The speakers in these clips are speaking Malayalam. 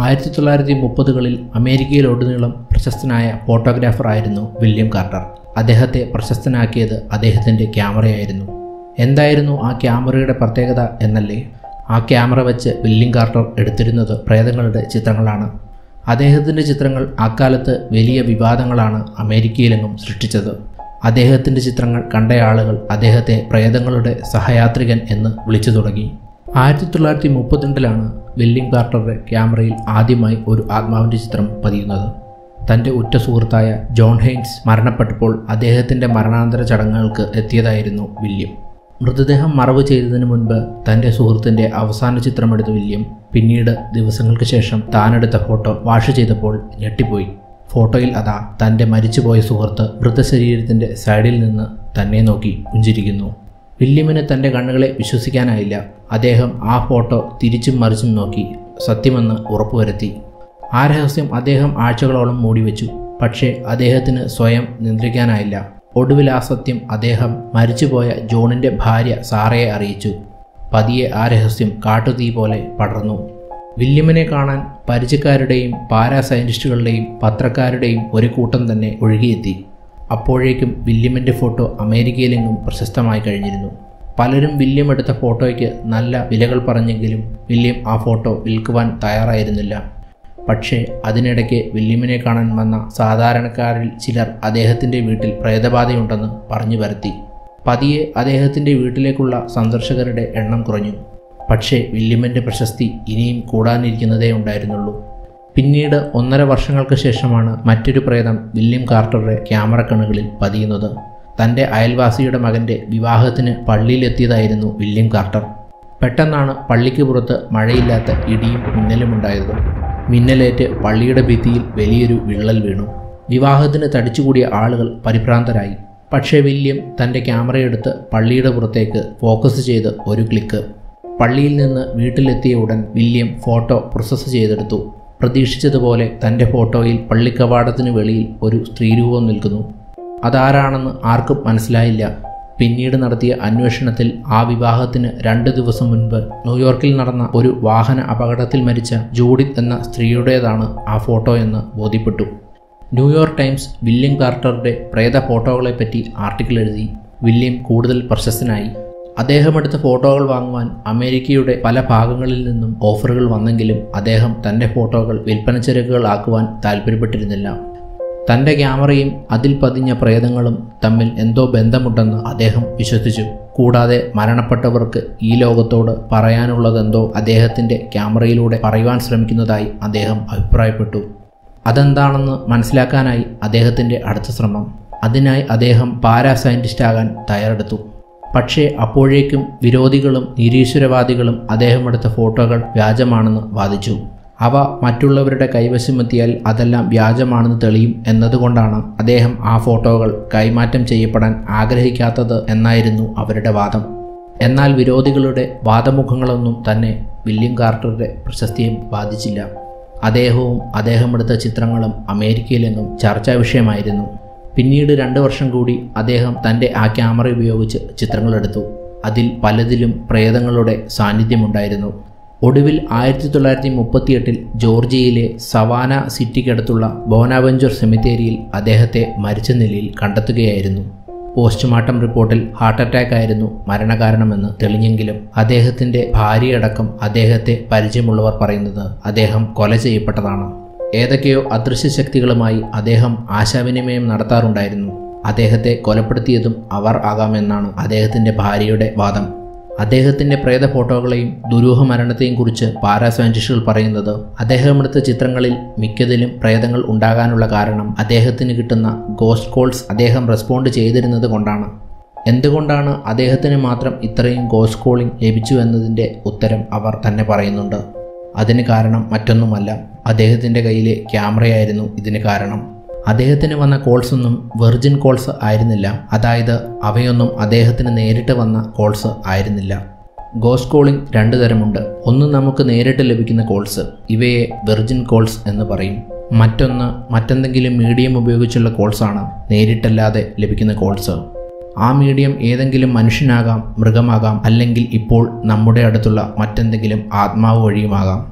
ആയിരത്തി തൊള്ളായിരത്തി മുപ്പതുകളിൽ അമേരിക്കയിലൊടുനീളം പ്രശസ്തനായ ഫോട്ടോഗ്രാഫർ ആയിരുന്നു വില്യം കാർട്ടർ അദ്ദേഹത്തെ പ്രശസ്തനാക്കിയത് അദ്ദേഹത്തിൻ്റെ ക്യാമറയായിരുന്നു എന്തായിരുന്നു ആ ക്യാമറയുടെ പ്രത്യേകത എന്നല്ലേ ആ ക്യാമറ വെച്ച് വില്യം കാർട്ടർ എടുത്തിരുന്നത് പ്രേതങ്ങളുടെ ചിത്രങ്ങളാണ് അദ്ദേഹത്തിൻ്റെ ചിത്രങ്ങൾ അക്കാലത്ത് വലിയ വിവാദങ്ങളാണ് അമേരിക്കയിലെങ്ങും സൃഷ്ടിച്ചത് അദ്ദേഹത്തിൻ്റെ ചിത്രങ്ങൾ കണ്ട ആളുകൾ അദ്ദേഹത്തെ പ്രേതങ്ങളുടെ സഹയാത്രികൻ എന്ന് വിളിച്ചു തുടങ്ങി ആയിരത്തി തൊള്ളായിരത്തി മുപ്പത്തിരണ്ടിലാണ് വില്യം കാർട്ടറുടെ ക്യാമറയിൽ ആദ്യമായി ഒരു ആത്മാവിൻ്റെ ചിത്രം പതിയുന്നത് തൻ്റെ ഉറ്റ സുഹൃത്തായ ജോൺ ഹെയ്ൻസ് മരണപ്പെട്ടപ്പോൾ അദ്ദേഹത്തിൻ്റെ മരണാന്തര ചടങ്ങുകൾക്ക് എത്തിയതായിരുന്നു വില്യം മൃതദേഹം മറവ് ചെയ്തതിനു മുൻപ് തൻ്റെ സുഹൃത്തിൻ്റെ അവസാന ചിത്രമെടുത്ത വില്യം പിന്നീട് ദിവസങ്ങൾക്ക് ശേഷം താനെടുത്ത ഫോട്ടോ വാഷ് ചെയ്തപ്പോൾ ഞെട്ടിപ്പോയി ഫോട്ടോയിൽ അതാ തൻ്റെ മരിച്ചുപോയ സുഹൃത്ത് മൃതശരീരത്തിൻ്റെ സൈഡിൽ നിന്ന് തന്നെ നോക്കി പുഞ്ചിരിക്കുന്നു വില്യമിന് തൻ്റെ കണ്ണുകളെ വിശ്വസിക്കാനായില്ല അദ്ദേഹം ആ ഫോട്ടോ തിരിച്ചും മറിച്ചും നോക്കി സത്യമെന്ന് ഉറപ്പുവരുത്തി ആ രഹസ്യം അദ്ദേഹം ആഴ്ചകളോളം മൂടിവെച്ചു പക്ഷേ അദ്ദേഹത്തിന് സ്വയം നിയന്ത്രിക്കാനായില്ല ഒടുവിൽ ആ സത്യം അദ്ദേഹം മരിച്ചുപോയ ജോണിൻ്റെ ഭാര്യ സാറയെ അറിയിച്ചു പതിയെ ആ രഹസ്യം കാട്ടുതീ പോലെ പടർന്നു വില്യമിനെ കാണാൻ പരിചയക്കാരുടെയും പാരാ സയൻറ്റിസ്റ്റുകളുടെയും പത്രക്കാരുടെയും ഒരു കൂട്ടം തന്നെ ഒഴുകിയെത്തി അപ്പോഴേക്കും വില്യമിൻ്റെ ഫോട്ടോ അമേരിക്കയിലെങ്ങും പ്രശസ്തമായി കഴിഞ്ഞിരുന്നു പലരും വില്യം എടുത്ത ഫോട്ടോയ്ക്ക് നല്ല വിലകൾ പറഞ്ഞെങ്കിലും വില്യം ആ ഫോട്ടോ വിൽക്കുവാൻ തയ്യാറായിരുന്നില്ല പക്ഷേ അതിനിടയ്ക്ക് വില്യമിനെ കാണാൻ വന്ന സാധാരണക്കാരിൽ ചിലർ അദ്ദേഹത്തിൻ്റെ വീട്ടിൽ പ്രേതബാധയുണ്ടെന്ന് പറഞ്ഞു വരുത്തി പതിയെ അദ്ദേഹത്തിൻ്റെ വീട്ടിലേക്കുള്ള സന്ദർശകരുടെ എണ്ണം കുറഞ്ഞു പക്ഷേ വില്യമിൻ്റെ പ്രശസ്തി ഇനിയും കൂടാനിരിക്കുന്നതേ ഉണ്ടായിരുന്നുള്ളൂ പിന്നീട് ഒന്നര വർഷങ്ങൾക്ക് ശേഷമാണ് മറ്റൊരു പ്രേതം വില്യം കാർട്ടറുടെ ക്യാമറ കണ്ണുകളിൽ പതിയുന്നത് തൻ്റെ അയൽവാസിയുടെ മകൻ്റെ വിവാഹത്തിന് പള്ളിയിലെത്തിയതായിരുന്നു വില്യം കാർട്ടർ പെട്ടെന്നാണ് പള്ളിക്ക് പുറത്ത് മഴയില്ലാത്ത ഇടിയും മിന്നലുമുണ്ടായത് മിന്നലേറ്റ് പള്ളിയുടെ ഭിത്തിയിൽ വലിയൊരു വിള്ളൽ വീണു വിവാഹത്തിന് തടിച്ചുകൂടിയ ആളുകൾ പരിഭ്രാന്തരായി പക്ഷേ വില്യം തൻ്റെ ക്യാമറയെടുത്ത് പള്ളിയുടെ പുറത്തേക്ക് ഫോക്കസ് ചെയ്ത് ഒരു ക്ലിക്ക് പള്ളിയിൽ നിന്ന് വീട്ടിലെത്തിയ ഉടൻ വില്യം ഫോട്ടോ പ്രോസസ്സ് ചെയ്തെടുത്തു പ്രതീക്ഷിച്ചതുപോലെ തൻ്റെ ഫോട്ടോയിൽ പള്ളിക്കവാടത്തിന് വെളിയിൽ ഒരു സ്ത്രീരൂപം നിൽക്കുന്നു അതാരാണെന്ന് ആർക്കും മനസ്സിലായില്ല പിന്നീട് നടത്തിയ അന്വേഷണത്തിൽ ആ വിവാഹത്തിന് രണ്ട് ദിവസം മുൻപ് ന്യൂയോർക്കിൽ നടന്ന ഒരു വാഹന അപകടത്തിൽ മരിച്ച ജൂഡിത്ത് എന്ന സ്ത്രീയുടേതാണ് ആ ഫോട്ടോ എന്ന് ബോധ്യപ്പെട്ടു ന്യൂയോർക്ക് ടൈംസ് വില്യം കാർട്ടറുടെ പ്രേത ഫോട്ടോകളെപ്പറ്റി ആർട്ടിക്കിൾ എഴുതി വില്യം കൂടുതൽ പ്രശസ്തനായി അദ്ദേഹം എടുത്ത ഫോട്ടോകൾ വാങ്ങുവാൻ അമേരിക്കയുടെ പല ഭാഗങ്ങളിൽ നിന്നും ഓഫറുകൾ വന്നെങ്കിലും അദ്ദേഹം തൻ്റെ ഫോട്ടോകൾ വിൽപ്പനച്ചരക്കുകളാക്കുവാൻ താല്പര്യപ്പെട്ടിരുന്നില്ല തൻ്റെ ക്യാമറയും അതിൽ പതിഞ്ഞ പ്രേതങ്ങളും തമ്മിൽ എന്തോ ബന്ധമുണ്ടെന്ന് അദ്ദേഹം വിശ്വസിച്ചു കൂടാതെ മരണപ്പെട്ടവർക്ക് ഈ ലോകത്തോട് പറയാനുള്ളതെന്തോ അദ്ദേഹത്തിൻ്റെ ക്യാമറയിലൂടെ പറയുവാൻ ശ്രമിക്കുന്നതായി അദ്ദേഹം അഭിപ്രായപ്പെട്ടു അതെന്താണെന്ന് മനസ്സിലാക്കാനായി അദ്ദേഹത്തിൻ്റെ അടുത്ത ശ്രമം അതിനായി അദ്ദേഹം പാരാ സയൻറ്റിസ്റ്റ് ആകാൻ തയ്യാറെടുത്തു പക്ഷേ അപ്പോഴേക്കും വിരോധികളും നിരീശ്വരവാദികളും അദ്ദേഹം എടുത്ത ഫോട്ടോകൾ വ്യാജമാണെന്ന് വാദിച്ചു അവ മറ്റുള്ളവരുടെ കൈവശമെത്തിയാൽ അതെല്ലാം വ്യാജമാണെന്ന് തെളിയും എന്നതുകൊണ്ടാണ് അദ്ദേഹം ആ ഫോട്ടോകൾ കൈമാറ്റം ചെയ്യപ്പെടാൻ ആഗ്രഹിക്കാത്തത് എന്നായിരുന്നു അവരുടെ വാദം എന്നാൽ വിരോധികളുടെ വാദമുഖങ്ങളൊന്നും തന്നെ വില്യം കാർട്ടറുടെ പ്രശസ്തിയെ ബാധിച്ചില്ല അദ്ദേഹവും അദ്ദേഹം എടുത്ത ചിത്രങ്ങളും അമേരിക്കയിലെങ്ങും ചർച്ചാ വിഷയമായിരുന്നു പിന്നീട് രണ്ട് വർഷം കൂടി അദ്ദേഹം തൻ്റെ ആ ക്യാമറ ഉപയോഗിച്ച് ചിത്രങ്ങളെടുത്തു അതിൽ പലതിലും പ്രേതങ്ങളുടെ സാന്നിധ്യമുണ്ടായിരുന്നു ഒടുവിൽ ആയിരത്തി തൊള്ളായിരത്തി മുപ്പത്തിയെട്ടിൽ ജോർജിയയിലെ സവാന സിറ്റിക്കടുത്തുള്ള ബോനാവഞ്ചർ സെമിത്തേരിയിൽ അദ്ദേഹത്തെ മരിച്ച നിലയിൽ കണ്ടെത്തുകയായിരുന്നു പോസ്റ്റ്മോർട്ടം റിപ്പോർട്ടിൽ ഹാർട്ട് അറ്റാക്ക് ആയിരുന്നു മരണകാരണമെന്ന് തെളിഞ്ഞെങ്കിലും അദ്ദേഹത്തിൻ്റെ ഭാര്യയടക്കം അദ്ദേഹത്തെ പരിചയമുള്ളവർ പറയുന്നത് അദ്ദേഹം കൊല ചെയ്യപ്പെട്ടതാണ് ഏതൊക്കെയോ അദൃശ്യ ശക്തികളുമായി അദ്ദേഹം ആശാവിനിമയം നടത്താറുണ്ടായിരുന്നു അദ്ദേഹത്തെ കൊലപ്പെടുത്തിയതും അവർ ആകാമെന്നാണ് അദ്ദേഹത്തിൻ്റെ ഭാര്യയുടെ വാദം അദ്ദേഹത്തിൻ്റെ പ്രേത ഫോട്ടോകളെയും ദുരൂഹ മരണത്തെയും കുറിച്ച് പാരാ സയൻറ്റിസ്റ്റുകൾ പറയുന്നത് അദ്ദേഹം എടുത്ത ചിത്രങ്ങളിൽ മിക്കതിലും പ്രേതങ്ങൾ ഉണ്ടാകാനുള്ള കാരണം അദ്ദേഹത്തിന് കിട്ടുന്ന ഗോസ്റ്റ് കോൾസ് അദ്ദേഹം റെസ്പോണ്ട് ചെയ്തിരുന്നത് കൊണ്ടാണ് എന്തുകൊണ്ടാണ് അദ്ദേഹത്തിന് മാത്രം ഇത്രയും ഗോസ്റ്റ് കോളിംഗ് ലഭിച്ചു എന്നതിൻ്റെ ഉത്തരം അവർ തന്നെ പറയുന്നുണ്ട് അതിന് കാരണം മറ്റൊന്നുമല്ല അദ്ദേഹത്തിൻ്റെ കയ്യിലെ ക്യാമറയായിരുന്നു ഇതിന് കാരണം അദ്ദേഹത്തിന് വന്ന കോൾസ് ഒന്നും വെർജിൻ കോൾസ് ആയിരുന്നില്ല അതായത് അവയൊന്നും അദ്ദേഹത്തിന് നേരിട്ട് വന്ന കോൾസ് ആയിരുന്നില്ല ഗോസ്റ്റ് കോളിംഗ് രണ്ട് തരമുണ്ട് ഒന്ന് നമുക്ക് നേരിട്ട് ലഭിക്കുന്ന കോൾസ് ഇവയെ വെർജിൻ കോൾസ് എന്ന് പറയും മറ്റൊന്ന് മറ്റെന്തെങ്കിലും മീഡിയം ഉപയോഗിച്ചുള്ള കോൾസാണ് നേരിട്ടല്ലാതെ ലഭിക്കുന്ന കോൾസ് ആ മീഡിയം ഏതെങ്കിലും മനുഷ്യനാകാം മൃഗമാകാം അല്ലെങ്കിൽ ഇപ്പോൾ നമ്മുടെ അടുത്തുള്ള മറ്റെന്തെങ്കിലും ആത്മാവ് വഴിയുമാകാം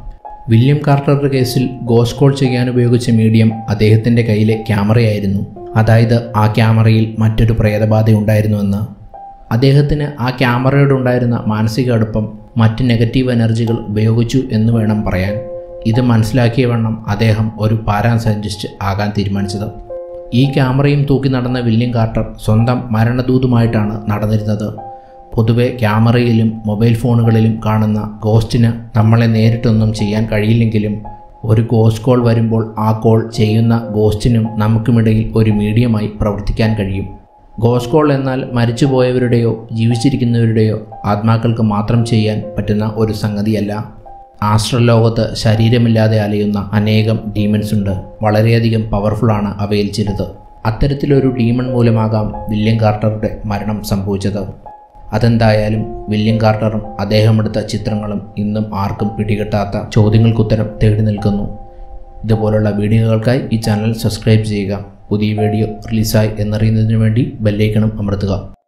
വില്യം കാർട്ടറുടെ കേസിൽ ഗോസ് കോൾ ചെയ്യാൻ ഉപയോഗിച്ച മീഡിയം അദ്ദേഹത്തിൻ്റെ കയ്യിലെ ക്യാമറയായിരുന്നു അതായത് ആ ക്യാമറയിൽ മറ്റൊരു പ്രേതബാധ ഉണ്ടായിരുന്നുവെന്ന് അദ്ദേഹത്തിന് ആ ക്യാമറയോട് ഉണ്ടായിരുന്ന മാനസിക അടുപ്പം മറ്റ് നെഗറ്റീവ് എനർജികൾ ഉപയോഗിച്ചു എന്ന് വേണം പറയാൻ ഇത് മനസ്സിലാക്കിയ വണ്ണം അദ്ദേഹം ഒരു പാരാ സയൻറ്റിസ്റ്റ് ആകാൻ തീരുമാനിച്ചത് ഈ ക്യാമറയും തൂക്കി നടന്ന വില്യം കാർട്ടർ സ്വന്തം മരണദൂതുമായിട്ടാണ് നടന്നിരുന്നത് പൊതുവെ ക്യാമറയിലും മൊബൈൽ ഫോണുകളിലും കാണുന്ന ഗോസ്റ്റിന് നമ്മളെ നേരിട്ടൊന്നും ചെയ്യാൻ കഴിയില്ലെങ്കിലും ഒരു ഗോസ്റ്റ് കോൾ വരുമ്പോൾ ആ കോൾ ചെയ്യുന്ന ഗോസ്റ്റിനും നമുക്കുമിടയിൽ ഒരു മീഡിയമായി പ്രവർത്തിക്കാൻ കഴിയും ഗോസ്റ്റ് കോൾ എന്നാൽ മരിച്ചുപോയവരുടെയോ ജീവിച്ചിരിക്കുന്നവരുടെയോ ആത്മാക്കൾക്ക് മാത്രം ചെയ്യാൻ പറ്റുന്ന ഒരു സംഗതിയല്ല ആസ്ട്രൽ ലോകത്ത് ശരീരമില്ലാതെ അലയുന്ന അനേകം ഡീമൻസ് ഉണ്ട് വളരെയധികം പവർഫുള്ളാണ് അവയിൽ ചിലത് അത്തരത്തിലൊരു ഡീമൺ മൂലമാകാം വില്യം കാർട്ടറുടെ മരണം സംഭവിച്ചത് അതെന്തായാലും വില്യം കാർട്ടറും അദ്ദേഹം എടുത്ത ചിത്രങ്ങളും ഇന്നും ആർക്കും പിടികിട്ടാത്ത ചോദ്യങ്ങൾക്കുത്തരം തേടി നിൽക്കുന്നു ഇതുപോലുള്ള വീഡിയോകൾക്കായി ഈ ചാനൽ സബ്സ്ക്രൈബ് ചെയ്യുക പുതിയ വീഡിയോ റിലീസായി എന്നറിയുന്നതിന് വേണ്ടി ബെല്ലൈക്കണം അമർത്തുക